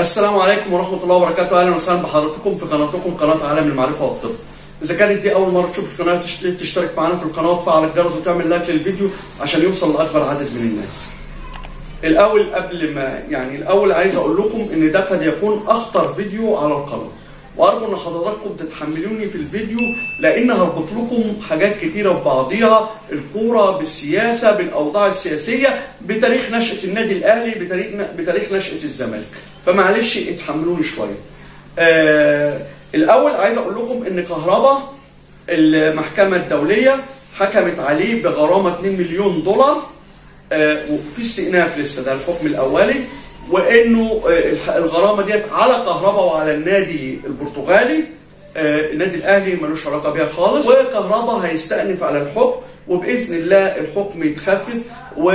السلام عليكم ورحمة الله وبركاته أهلا وسهلا بحضراتكم في قناتكم قناة عالم المعرفة والطب. إذا كانت دي أول مرة تشوف القناة تش- تشترك معانا في القناة وتفعل الجرس وتعمل لايك للفيديو عشان يوصل لأكبر عدد من الناس. الأول قبل ما يعني الأول عايز أقول لكم إن ده قد يكون أخطر فيديو على القناة. وأرجو إن حضراتكم تتحملوني في الفيديو لأن هربط لكم حاجات كتيرة ببعضيها الكورة بالسياسة بالأوضاع السياسية بتاريخ نشأة النادي الأهلي بتاريخ بتاريخ نشأة الزمالك. فمعلش اتحملوني شويه. آه الاول عايز اقول لكم ان كهربا المحكمه الدوليه حكمت عليه بغرامه 2 مليون دولار آه وفي استئناف لسه ده الحكم الاولي وانه آه الح- الغرامه ديت على كهربا وعلى النادي البرتغالي آه النادي الاهلي ملوش علاقه بيها خالص وكهربا هيستأنف على الحكم وباذن الله الحكم يتخفف و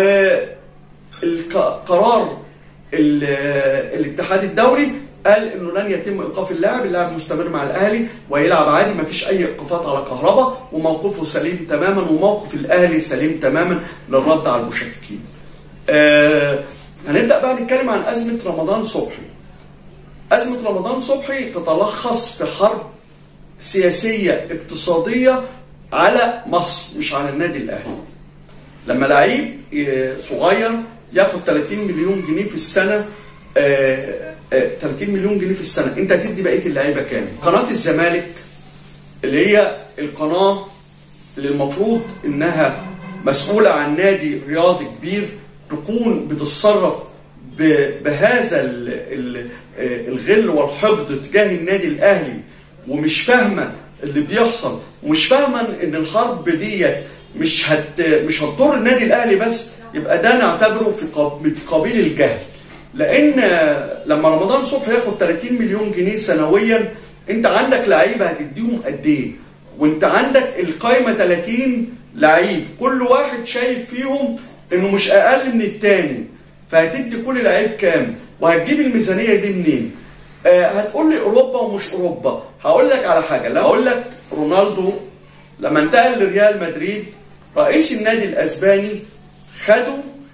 القرار ال- الاتحاد الدولي قال انه لن يتم ايقاف اللاعب، اللاعب مستمر مع الاهلي ويلعب عادي ما فيش اي ايقافات على كهربا وموقفه سليم تماما وموقف الاهلي سليم تماما للرد على المشككين. آه هنبدا بقى نتكلم عن ازمه رمضان صبحي. ازمه رمضان صبحي تتلخص في حرب سياسيه اقتصاديه على مصر مش على النادي الاهلي. لما لعيب آه، صغير ياخد 30 مليون جنيه في السنه آه، آه، 30 مليون جنيه في السنه انت هتدي بقيه اللعيبه كام؟ قناه الزمالك اللي هي القناه اللي المفروض انها مسؤوله عن نادي رياضي كبير تكون بتتصرف ب- بهذا ال- ال- آه، الغل والحقد تجاه النادي الاهلي ومش فاهمه اللي بيحصل ومش فاهمه ان الحرب ديت مش هت مش هتضر النادي الاهلي بس يبقى ده نعتبره في قاب- في قبيل الجهل لان لما رمضان صبحي ياخد 30 مليون جنيه سنويا انت عندك لعيبه هتديهم قد ايه وانت عندك القايمه 30 لعيب كل واحد شايف فيهم انه مش اقل من التاني فهتدي كل لعيب كام وهتجيب الميزانيه دي منين آه هتقول لي اوروبا ومش اوروبا هقول لك على حاجه لا هقول لك رونالدو لما انتقل لريال مدريد رئيس النادي الاسباني خده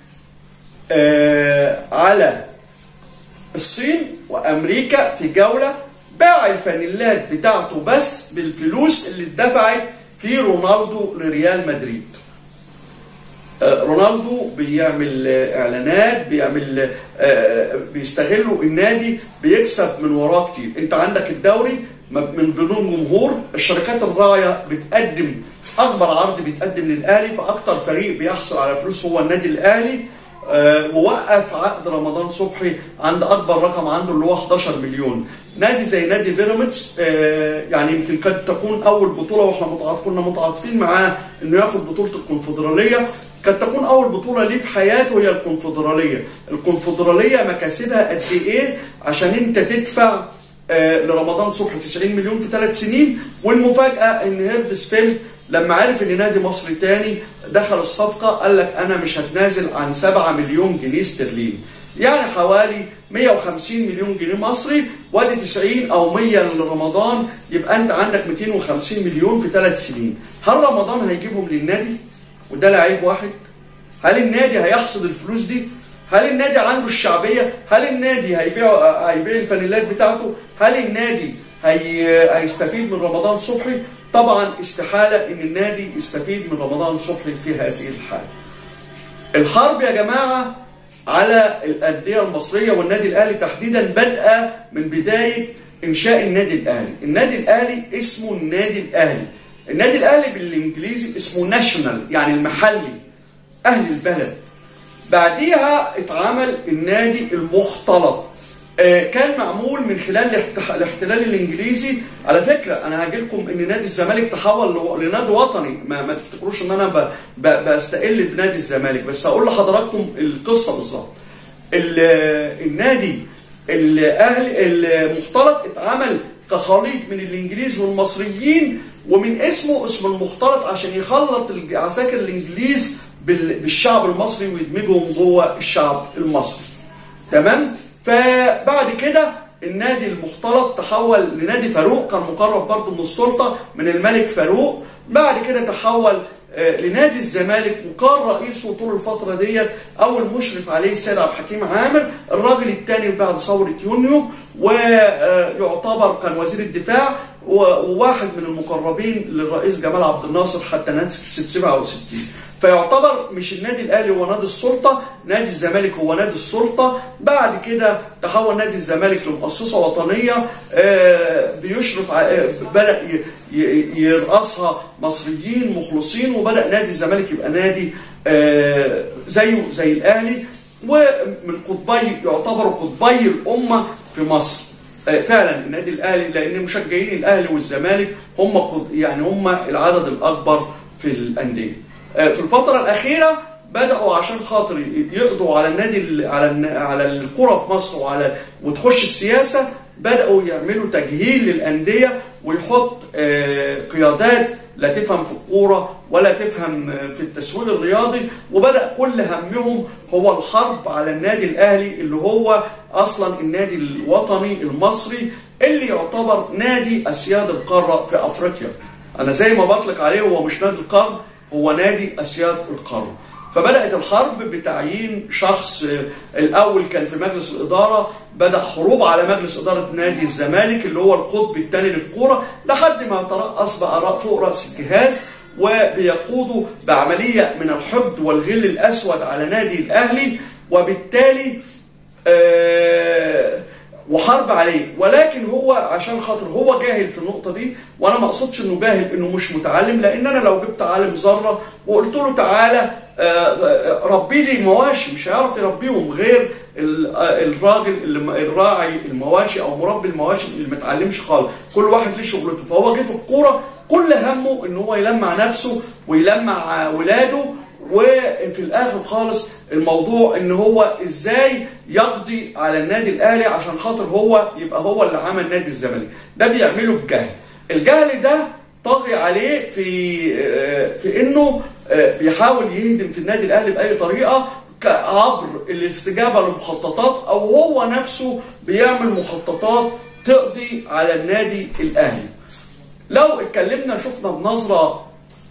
آه على الصين وامريكا في جوله باع الفانيلات بتاعته بس بالفلوس اللي اتدفعت في رونالدو لريال مدريد آه، رونالدو بيعمل آه، اعلانات بيعمل آه، بيستغلوا النادي بيكسب من وراه كتير انت عندك الدوري م- من بدون جمهور الشركات الراعيه بتقدم اكبر عرض بيتقدم للاهلي فاكتر فريق بيحصل على فلوس هو النادي الاهلي آه، ووقف عقد رمضان صبحي عند اكبر رقم عنده اللي هو 11 مليون نادي زي نادي بيراميدز آه، يعني يمكن قد تكون اول بطوله واحنا متعاطف كنا متعاطفين معاه انه ياخد بطوله الكونفدراليه قد تكون اول بطوله ليه في حياته هي الكونفدراليه الكونفدراليه مكاسبها قد ايه عشان انت تدفع آه، لرمضان صبحي 90 مليون في ثلاث سنين والمفاجاه ان هيردسفيلد لما عرف ان نادي مصري تاني دخل الصفقه قال لك انا مش هتنازل عن 7 مليون جنيه استرليني يعني حوالي 150 مليون جنيه مصري وادي 90 او 100 لرمضان يبقى انت عندك 250 مليون في ثلاث سنين هل رمضان هيجيبهم للنادي وده لعيب واحد هل النادي هيحصد الفلوس دي هل النادي عنده الشعبيه هل النادي هيبيع هيبيع الفانيلات بتاعته هل النادي هي... هيستفيد من رمضان صبحي طبعا استحاله ان النادي يستفيد من رمضان صبحي في هذه الحاله الحرب يا جماعه على الانديه المصريه والنادي الاهلي تحديدا بادئه من بدايه انشاء النادي الاهلي النادي الاهلي اسمه النادي الاهلي النادي الاهلي بالانجليزي اسمه ناشونال يعني المحلي اهل البلد بعديها اتعمل النادي المختلط آه، كان معمول من خلال الاحتح- الاحتلال الانجليزي على فكره انا هاجي لكم ان نادي الزمالك تحول لو- لنادي وطني ما, ما تفتكروش ان انا ب- ب- بستقل بنادي الزمالك بس هقول لحضراتكم القصه بالظبط ال- النادي الاهلي المختلط اتعمل كخليط من الانجليز والمصريين ومن اسمه اسم المختلط عشان يخلط الج- عساكر الانجليز بال- بالشعب المصري ويدمجهم جوه الشعب المصري تمام فبعد كده النادي المختلط تحول لنادي فاروق كان مقرب برضه من السلطه من الملك فاروق بعد كده تحول لنادي الزمالك وكان رئيسه طول الفتره ديت اول مشرف عليه السيد عبد الحكيم عامر الراجل الثاني بعد ثوره يونيو ويعتبر كان وزير الدفاع وواحد من المقربين للرئيس جمال عبد الناصر حتى نهايه 67 فيعتبر مش النادي الاهلي هو نادي السلطه، نادي الزمالك هو نادي السلطه، بعد كده تحول نادي الزمالك لمؤسسه وطنيه بيشرف بدا يرأسها مصريين مخلصين وبدا نادي الزمالك يبقى نادي زيه زي الاهلي ومن قطبي يعتبروا قطبي الامه في مصر. فعلا النادي الاهلي لان مشجعين الاهلي والزمالك هم يعني هم العدد الاكبر في الانديه. في الفترة الأخيرة بدأوا عشان خاطر يقضوا على النادي على على الكرة في مصر وعلى وتخش السياسة بدأوا يعملوا تجهيل للأندية ويحط قيادات لا تفهم في الكورة ولا تفهم في التسويق الرياضي وبدأ كل همهم هو الحرب على النادي الأهلي اللي هو أصلا النادي الوطني المصري اللي يعتبر نادي أسياد القارة في أفريقيا أنا زي ما بطلق عليه هو مش نادي القرن هو نادي اسياد القرن فبدات الحرب بتعيين شخص الاول كان في مجلس الاداره بدا حروب على مجلس اداره نادي الزمالك اللي هو القطب الثاني للكوره لحد ما ترأس بقى فوق راس الجهاز وبيقودوا بعمليه من الحقد والغل الاسود على نادي الاهلي وبالتالي آه وحرب عليه ولكن هو عشان خاطر هو جاهل في النقطه دي وانا ما اقصدش انه جاهل انه مش متعلم لان انا لو جبت عالم ذره وقلت له تعالى ربي لي مواشي مش هيعرف يربيهم غير الراجل اللي الراعي المواشي او مربي المواشي اللي ما اتعلمش خالص كل واحد ليه شغلته فهو جه في الكوره كل همه ان هو يلمع نفسه ويلمع ولاده وفي الاخر خالص الموضوع ان هو ازاي يقضي على النادي الاهلي عشان خاطر هو يبقى هو اللي عمل نادي الزمالك ده بيعمله بجهل الجهل ده طاغي عليه في في انه بيحاول يهدم في النادي الاهلي باي طريقه عبر الاستجابه للمخططات او هو نفسه بيعمل مخططات تقضي على النادي الاهلي لو اتكلمنا شفنا بنظره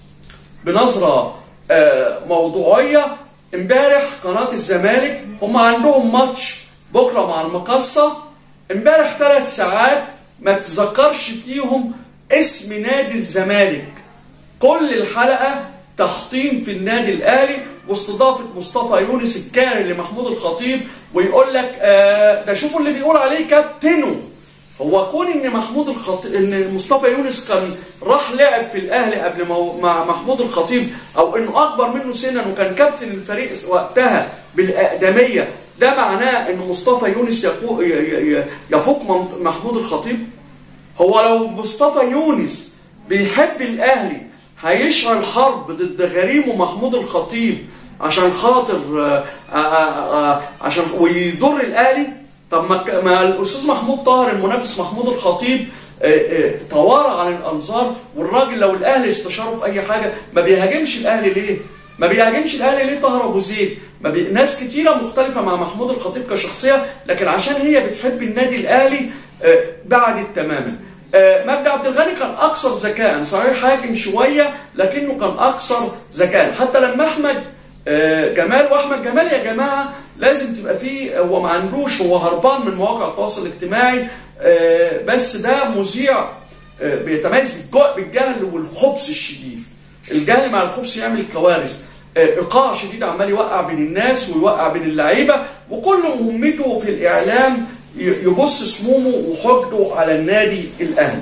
بنظره موضوعيه امبارح قناه الزمالك هم عندهم ماتش بكره مع المقصه امبارح ثلاث ساعات ما تذكرش فيهم اسم نادي الزمالك كل الحلقه تحطيم في النادي الاهلي واستضافه مصطفى يونس الكاري لمحمود الخطيب ويقول لك آه ده شوفوا اللي بيقول عليه كابتنه هو كون ان محمود الخطيب ان مصطفى يونس كان راح لعب في الاهلي قبل مو... مع محمود الخطيب او انه اكبر منه سنا وكان كابتن الفريق وقتها بالاقدميه ده معناه ان مصطفى يونس يفوق, يفوق محمود الخطيب هو لو مصطفى يونس بيحب الاهلي هيشعل حرب ضد غريمه محمود الخطيب عشان خاطر آآ آآ عشان ويضر الاهلي طب ما ما الاستاذ محمود طاهر المنافس محمود الخطيب توارى عن الانظار والراجل لو الاهلي استشاره في اي حاجه ما بيهاجمش الاهلي ليه؟ ما بيهاجمش الاهلي ليه طاهر ابو زيد؟ ما بي... ناس كتيره مختلفه مع محمود الخطيب كشخصيه لكن عشان هي بتحب النادي الاهلي بعدت تماما. مجدي عبد الغني كان اكثر ذكاء صحيح حاكم شويه لكنه كان اكثر ذكاء حتى لما احمد جمال واحمد جمال يا جماعه لازم تبقى فيه هو ما عندوش هو هربان من مواقع التواصل الاجتماعي بس ده مذيع بيتميز بالجهل والخبث الشديد الجهل مع الخبث يعمل كوارث ايقاع شديد عمال يوقع بين الناس ويوقع بين اللعيبه وكل مهمته في الاعلام يبص سمومه وحقده على النادي الاهلي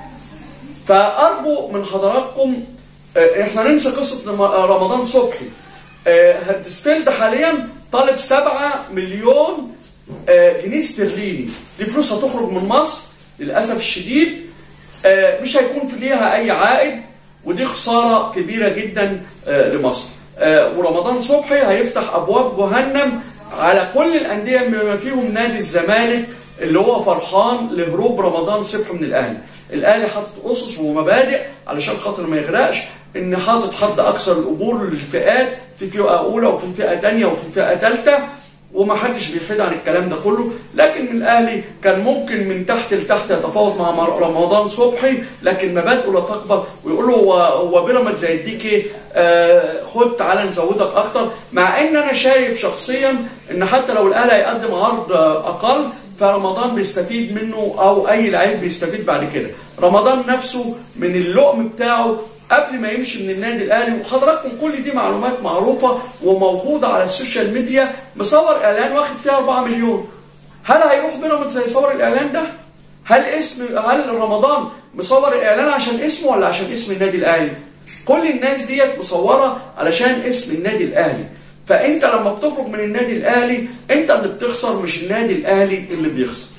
فارجو من حضراتكم احنا ننسى قصه رمضان صبحي هدسفيلد حاليا طالب 7 مليون جنيه استرليني دي فلوس هتخرج من مصر للاسف الشديد مش هيكون في ليها اي عائد ودي خساره كبيره جدا لمصر ورمضان صبحي هيفتح ابواب جهنم على كل الانديه بما فيهم نادي الزمالك اللي هو فرحان لهروب رمضان صبحي من الاهلي الاهلي حاطط اسس ومبادئ علشان خاطر ما يغرقش ان حاطط حد اكثر الاجور للفئات في فئه اولى وفي فئه ثانيه وفي فئه ثالثه وما حدش بيحيد عن الكلام ده كله لكن الاهلي كان ممكن من تحت لتحت يتفاوض مع مر- رمضان صبحي لكن مبادئه لا تقبل ويقول له هو هو بيراميدز هيديك ايه آه خد تعالى نزودك اكتر مع ان انا شايف شخصيا ان حتى لو الاهلي هيقدم عرض آه، اقل فرمضان بيستفيد منه او اي لعيب بيستفيد بعد كده رمضان نفسه من اللقم بتاعه قبل ما يمشي من النادي الاهلي وحضراتكم كل دي معلومات معروفه وموجوده على السوشيال ميديا مصور اعلان واخد فيها 4 مليون هل هيروح بيراميدز هيصور الاعلان ده؟ هل اسم هل رمضان مصور الاعلان عشان اسمه ولا عشان اسم النادي الاهلي؟ كل الناس ديت مصوره علشان اسم النادي الاهلي فانت لما بتخرج من النادي الاهلي انت اللي بتخسر مش النادي الاهلي اللي بيخسر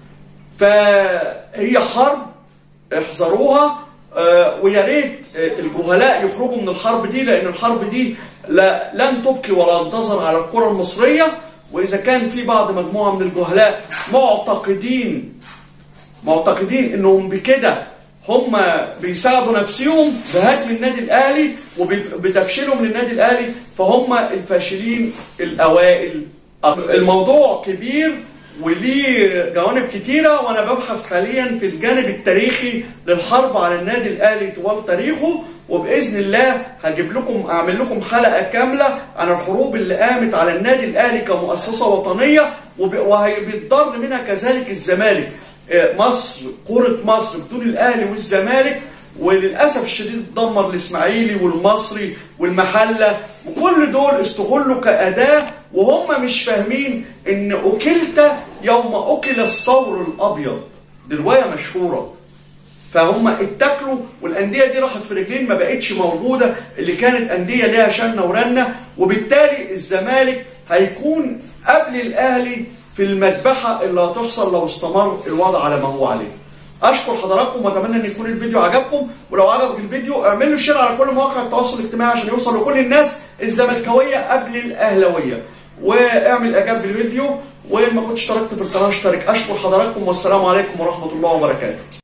فهي حرب احذروها آه، ويا ريت آه، الجهلاء يخرجوا من الحرب دي لان الحرب دي لا لن تبقي ولا تنتظر على الكره المصريه واذا كان في بعض مجموعه من الجهلاء معتقدين معتقدين انهم بكده هم بيساعدوا نفسهم بهدم النادي الاهلي وبتفشيلهم للنادي الاهلي فهم الفاشلين الاوائل الموضوع كبير وليه جوانب كتيره وانا ببحث حاليا في الجانب التاريخي للحرب على النادي الاهلي طوال تاريخه وباذن الله هجيب لكم اعمل لكم حلقه كامله عن الحروب اللي قامت على النادي الاهلي كمؤسسه وطنيه وب- وهيتضر منها كذلك الزمالك آه، مصر كره مصر بدون الاهلي والزمالك وللاسف الشديد دمر الاسماعيلي والمصري والمحله وكل دول استغلوا كاداه وهم مش فاهمين ان اكلت يوم اكل الثور الابيض دي روايه مشهوره فهم اتكلوا والانديه دي راحت في رجلين ما بقتش موجوده اللي كانت انديه ليها شنه ورنه وبالتالي الزمالك هيكون قبل الاهلي في المذبحه اللي هتحصل لو استمر الوضع على ما هو عليه. اشكر حضراتكم واتمنى ان يكون الفيديو عجبكم ولو عجبك الفيديو اعملوا شير على كل مواقع التواصل الاجتماعي عشان يوصل لكل الناس الزملكاويه قبل الاهلاويه واعمل اعجاب بالفيديو وان ما كنتش اشتركت في القناه اشترك اشكر حضراتكم والسلام عليكم ورحمه الله وبركاته